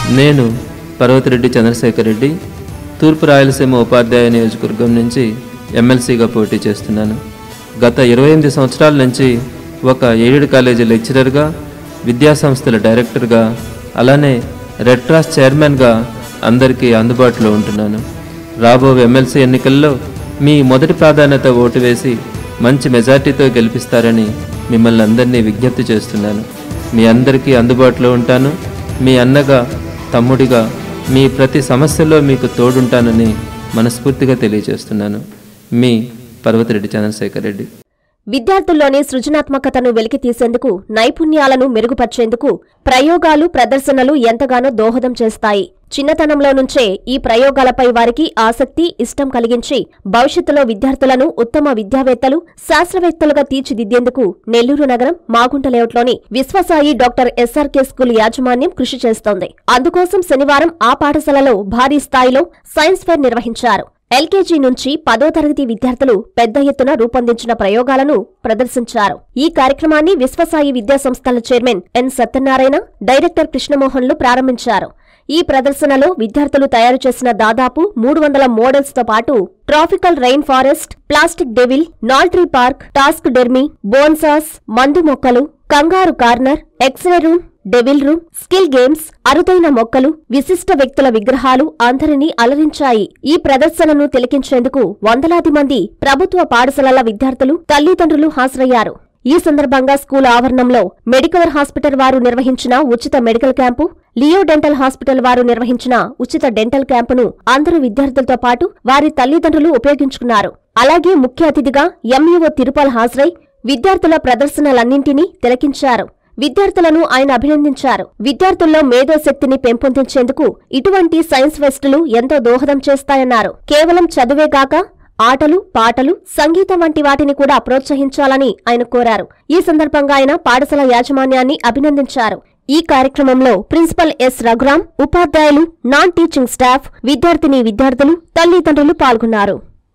నేను పర్వతిరెడ్డి చంద్రశేఖర్ రెడ్డి తూర్పు రాయలసీమ ఉపాధ్యాయ నియోజకవర్గం నుంచి ఎమ్మెల్సీగా పోటీ చేస్తున్నాను గత ఇరవై ఎనిమిది సంవత్సరాల నుంచి ఒక ఎయిడెడ్ కాలేజీ లెక్చరర్గా విద్యాసంస్థల డైరెక్టర్గా అలానే రెడ్ క్రాస్ చైర్మన్గా అందరికీ అందుబాటులో ఉంటున్నాను రాబో ఎమ్మెల్సీ ఎన్నికల్లో మీ మొదటి ప్రాధాన్యత ఓటు వేసి మంచి మెజార్టీతో గెలిపిస్తారని మిమ్మల్ని అందరినీ విజ్ఞప్తి చేస్తున్నాను మీ అందరికీ అందుబాటులో ఉంటాను మీ అన్నగా తమ్ముడిగా మీ ప్రతి సమస్యలో మీకు తోడుంటానని మనస్ఫూర్తిగా తెలియజేస్తున్నాను మీ పర్వతిరెడ్డి చంద్రశేఖర్ రెడ్డి విద్యార్థుల్లోని సృజనాత్మకతను వెలికి తీసేందుకు నైపుణ్యాలను మెరుగుపర్చేందుకు ప్రయోగాలు ప్రదర్శనలు ఎంతగానో దోహదం చేస్తాయి చిన్నతనంలో నుంచే ఈ ప్రయోగాలపై వారికి ఆసక్తి ఇష్టం కలిగించి భవిష్యత్తులో విద్యార్థులను ఉత్తమ విద్యావేత్తలు శాస్త్రవేత్తలుగా తీర్చిదిద్దేందుకు నెల్లూరు నగరం మాగుంట లేఅవుట్లోని విశ్వసాయి డాక్టర్ ఎస్ఆర్కే స్కూల్ యాజమాన్యం కృషి చేస్తోంది అందుకోసం శనివారం ఆ పాఠశాలలో భారీ స్థాయిలో సైన్స్ ఫేర్ నిర్వహించారు ఎల్కేజీ నుంచి పదో తరగతి విద్యార్థులు పెద్ద ఎత్తున రూపొందించిన ప్రయోగాలను ప్రదర్శించారు ఈ కార్యక్రమాన్ని విశ్వసాయి విద్యా సంస్థల చైర్మన్ ఎన్ సత్యనారాయణ డైరెక్టర్ కృష్ణమోహన్లు ప్రారంభించారు ఈ ప్రదర్శనలో విద్యార్థులు తయారు చేసిన దాదాపు మూడు వందల మోడల్స్ తో పాటు tropical rain forest plastic devil నాల్ట్రీ పార్క్ టాస్క్ డెర్మీ బోన్సాస్ మందు మొక్కలు kangaroo corner x-ray room devil room skill games అరుదైన మొక్కలు విశిష్ట వ్యక్తుల విగ్రహాలు అందరినీ అలరించాయి ఈ ప్రదర్శనను తిలకించేందుకు వందలాది మంది ప్రభుత్వ పాఠశాలల విద్యార్థులు తల్లిదండ్రులు హాజరయ్యారు ఈ సందర్భంగా స్కూల్ ఆవరణంలో మెడికవర్ హాస్పిటల్ వారు నిర్వహించిన ఉచిత medical camp Leo dental hospital వారు నిర్వహించిన ఉచిత డెంటల్ క్యాంపును అందరూ విద్యార్థులతో పాటు వారి తల్లిదండ్రులు ఉపయోగించుకున్నారు అలాగే ముఖ్య అతిథిగా ఎంఈఓ తిరుపాల్ హాజరై విద్యార్థుల ప్రదర్శనలన్నింటినీ తిలకించారు విద్యార్థులను ఆయన అభినందించారు విద్యార్థుల్లో మేధోశక్తిని పెంపొందించేందుకు ఇటువంటి సైన్స్ ఫెస్టులు ఎంతో దోహదం చేస్తాయన్నారు కేవలం చదువే గాక ఆటలు పాటలు సంగీతం వంటి వాటిని కూడా ప్రోత్సహించాలని ఆయన కోరారు ఈ సందర్భంగా ఆయన పాఠశాల యాజమాన్యాన్ని అభినందించారు ఈ కార్యక్రమంలో ప్రిన్సిపల్ ఎస్ రఘురాం ఉపాధ్యాయులు నాన్ టీచింగ్ స్టాఫ్ విద్యార్థిని విద్యార్థులు తల్లిదండ్రులు పాల్గొన్నారు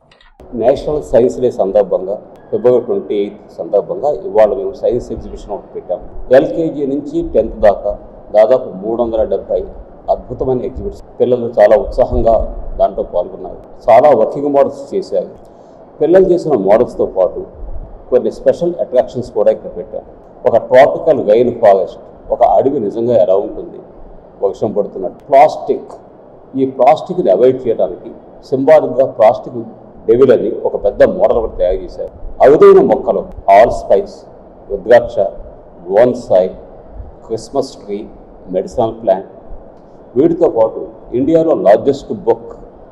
నేషనల్ సైన్స్ డే సందర్భంగా ఫిబ్రవరి ట్వంటీ ఎయిత్ సందర్భంగా ఇవాళ మేము సైన్స్ ఎగ్జిబిషన్ ఒకటి పెట్టాము ఎల్కేజీ నుంచి టెన్త్ దాకా దాదాపు మూడు వందల డెబ్బై అద్భుతమైన ఎగ్జిబిట్స్ పిల్లలు చాలా ఉత్సాహంగా దాంట్లో పాల్గొన్నారు చాలా వర్కింగ్ మోడల్స్ చేశారు పిల్లలు చేసిన మోడల్స్తో పాటు కొన్ని స్పెషల్ అట్రాక్షన్స్ కూడా ఇక్కడ పెట్టాం ఒక ట్రాపికల్ రైన్ ఫారెస్ట్ ఒక అడవి నిజంగా ఎలా ఉంటుంది వర్షం పడుతున్నట్టు ప్లాస్టిక్ ఈ ప్లాస్టిక్ని అవాయిడ్ చేయడానికి సింబాలిక్గా ప్లాస్టిక్ డెవిల్ అని ఒక పెద్ద మోడల్ ఒకటి తయారు చేశారు అరుదైన మొక్కలు allspice rudraksha bonsai Christmas tree medicinal plant వీటితో పాటు ఇండియాలో లార్జెస్ట్ బుక్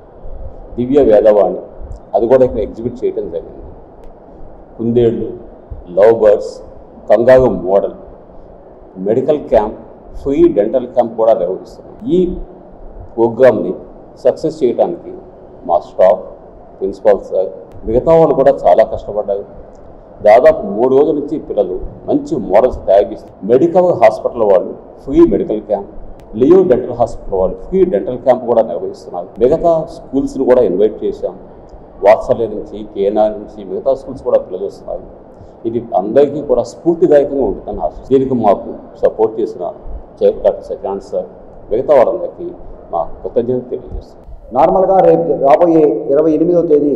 దివ్య వేదవాణి అది కూడా ఇక్కడ ఎగ్జిబిట్ చేయడం జరిగింది కుందేళ్ళు love birds kangaroo model medical camp free dental camp కూడా నిర్వహిస్తున్నాం ఈ ప్రోగ్రామ్ని సక్సెస్ చేయడానికి మా స్టాఫ్ ప్రిన్సిపాల్ సార్ మిగతా వాళ్ళు కూడా చాలా కష్టపడ్డారు దాదాపు మూడు రోజుల నుంచి పిల్లలు మంచి మోడల్స్ తయారు చేస్తారు మెడికల్ హాస్పిటల్ వాళ్ళు free medical camp Leo dental hospital వాళ్ళు ఫ్రీ డెంటల్ క్యాంప్ కూడా నిర్వహిస్తున్నారు మిగతా స్కూల్స్ని కూడా ఇన్వైట్ చేశాం వాత్సల్య నుంచి కేఎన్ఆర్ నుంచి మిగతా స్కూల్స్ కూడా పిల్లలు వస్తున్నారు ఇది అందరికీ కూడా స్ఫూర్తిదాయకంగా ఉంటుందని ఆశ దీనికి మాకు సపోర్ట్ చేసిన చైర్ డాక్టర్ సత్యానంద్ సార్ మిగతా వాళ్ళందరికీ మా కృతజ్ఞత తెలియజేస్తున్నాం నార్మల్గా రేపు రాబోయే ఇరవై ఎనిమిదో తేదీ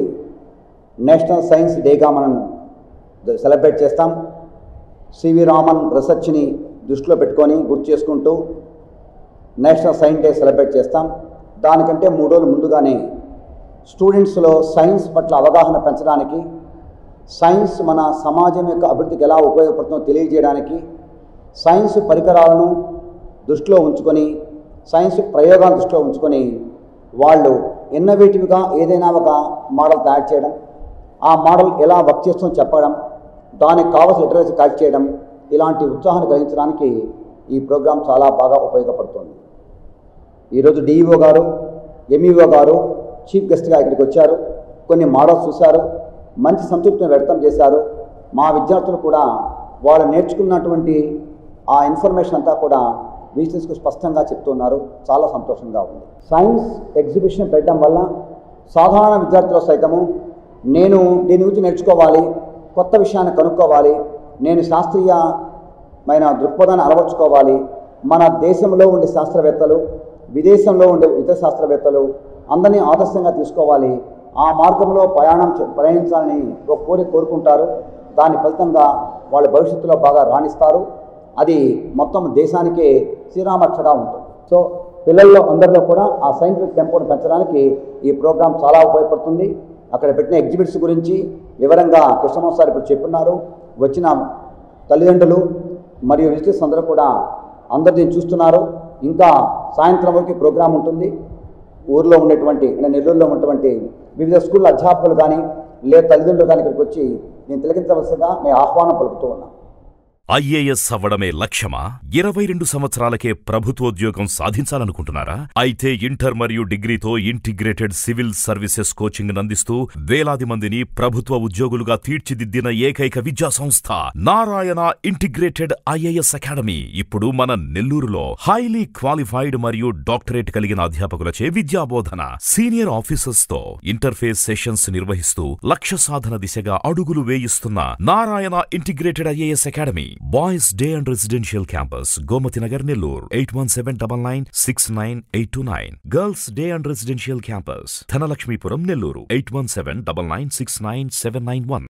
నేషనల్ సైన్స్ డేగా మనం ద- సెలబ్రేట్ చేస్తాం సివి రామన్ రీసెర్చ్ని దృష్టిలో పెట్టుకొని గుర్తు చేసుకుంటూ నేషనల్ సైన్స్ డే సెలబ్రేట్ చేస్తాం దానికంటే మూడు రోజులు ముందుగానే స్టూడెంట్స్లో సైన్స్ పట్ల అవగాహన పెంచడానికి సైన్స్ మన సమాజం యొక్క అభివృద్ధికి ఎలా ఉపయోగపడుతుందో తెలియజేయడానికి సైన్స్ పరికరాలను దృష్టిలో ఉంచుకొని సైన్స్ ప్రయోగాలను దృష్టిలో ఉంచుకొని వాళ్ళు ఇన్నోవేటివ్గా ఏదైనా ఒక మోడల్ తయారు చేయడం ఆ మోడల్ ఎలా వర్క్ చేస్తుందో చెప్పడం దానికి కావాల్సిన లిటరేచర్ కలెక్ట్ చేయడం ఇలాంటి ఉత్సాహాన్ని కలిగించడానికి ఈ ప్రోగ్రాం చాలా బాగా ఉపయోగపడుతుంది ఈరోజు డిఈఓ గారు ఎంఈఓ గారు చీఫ్ గెస్ట్గా ఇక్కడికి వచ్చారు కొన్ని మోడల్స్ చూశారు మంచి సంతృప్తిని వ్యక్తం చేశారు మా విద్యార్థులు కూడా వాళ్ళు నేర్చుకున్నటువంటి ఆ ఇన్ఫర్మేషన్ అంతా కూడా విజిటర్స్కు స్పష్టంగా చెప్తున్నారు చాలా సంతోషంగా ఉంది సైన్స్ ఎగ్జిబిషన్ పెట్టడం వల్ల సాధారణ విద్యార్థులు సైతము నేను దీని గురించి నేర్చుకోవాలి కొత్త విషయాన్ని కనుక్కోవాలి నేను శాస్త్రీయమైన దృక్పథాన్ని అలవర్చుకోవాలి మన దేశంలో ఉండే శాస్త్రవేత్తలు విదేశంలో ఉండే ఇతర శాస్త్రవేత్తలు అందరినీ ఆదర్శంగా తీసుకోవాలి ఆ మార్గంలో ప్రయాణం చే- ప్రయాణించాలని ఒక కోరిక కోరుకుంటారు దాని ఫలితంగా వాళ్ళ భవిష్యత్తులో బాగా రాణిస్తారు అది మొత్తం దేశానికే శ్రీరామక్షగా ఉంటుంది సో పిల్లల్లో అందరిలో కూడా ఆ సైంటిఫిక్ టెంపోను పెంచడానికి ఈ ప్రోగ్రాం చాలా ఉపయోగపడుతుంది అక్కడ పెట్టిన ఎగ్జిబిట్స్ గురించి వివరంగా కృష్ణమోహన్ సార్ ఇప్పుడు చెప్పున్నారు వచ్చిన తల్లిదండ్రులు మరియు విజిటర్స్ అందరూ కూడా అందరు దీన్ని చూస్తున్నారు ఇంకా సాయంత్రం వరకు ఈ ప్రోగ్రాం ఉంటుంది ఊర్లో ఉండేటువంటి అంటే నెల్లూరులో ఉన్నటువంటి వివిధ స్కూళ్ళ అధ్యాపకులు కానీ లేదా తల్లిదండ్రులు కానీ ఇక్కడికి వచ్చి నేను తిలకించవలసిగా మేము ఆహ్వానం పలుకుతూ ఉన్నాం ఐఏఎస్ అవ్వడమే లక్ష్యమా ఇరవై రెండు సంవత్సరాలకే ప్రభుత్వోద్యోగం సాధించాలనుకుంటున్నారా అయితే ఇంటర్ మరియు డిగ్రీతో ఇంటిగ్రేటెడ్ సివిల్ సర్వీసెస్ కోచింగ్ అందిస్తూ వేలాది మందిని ప్రభుత్వ ఉద్యోగులుగా తీర్చిదిద్దిన ఏకైక విద్యా సంస్థ నారాయణ ఇంటిగ్రేటెడ్ ఐఏఎస్ అకాడమీ ఇప్పుడు మన నెల్లూరులో హైలీ క్వాలిఫైడ్ మరియు డాక్టరేట్ కలిగిన అధ్యాపకులచే విద్యాబోధన సీనియర్ ఆఫీసర్స్ తో ఇంటర్ఫేస్ సెషన్స్ నిర్వహిస్తూ లక్ష్య సాధన దిశగా అడుగులు వేయిస్తున్న Narayana integrated IAS academy boys day and residential campus Gomathi Nagar Nellore eight one seven double nine six nine eight two nine girls day and residential campus Dhanalakshmipuram Nellore eight one seven double nine six nine seven nine one